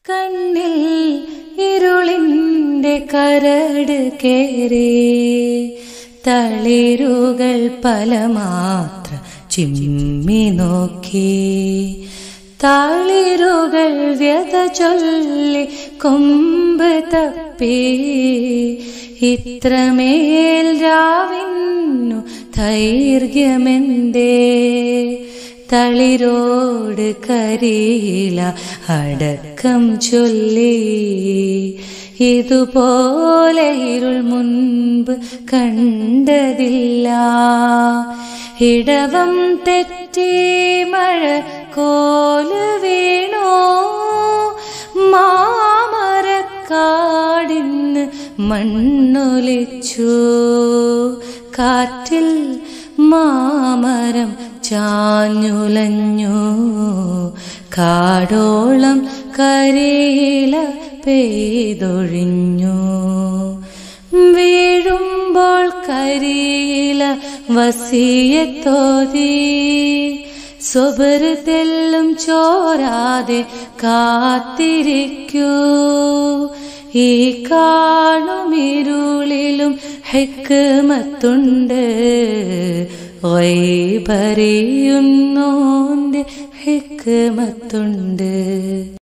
കണ്ണിൽ ഇരുളിന്റെ കരട് കേറി തളിരുകൾ പല മാത്ര ചിമ്മി നോക്കി താളിരുകൾ വ്യത ചൊല്ലി കൊമ്പ് തപ്പി ഇത്രമേൽ രാവിന്നു ദൈർഘ്യമെന്തേ തളിരോട് കരിയില അടക്കം ചൊല്ലി ഇതുപോലെ ഇരുൾ മുൻപ് കണ്ടതില്ല ഇടവം തെറ്റി മഴ കോല് വീണോ മാമരക്കാടിന് മണ്ണൊലിച്ചു കാറ്റിൽ മാമരം ചാഞ്ഞുലഞ്ഞു കാടോളം കരിയില പെയ്തൊഴിഞ്ഞു വീഴുമ്പോൾ കരിയില വസിയത്തോതി സ്വബര് തെല്ലും ചോരാതെ കാത്തിരിക്കൂ ഈ കാണുമിരുളിലും ഹെക്കുമത്തുണ്ട് വൈബറിയുന്നോന്റെ ഹെക്കുമത്തുണ്ട്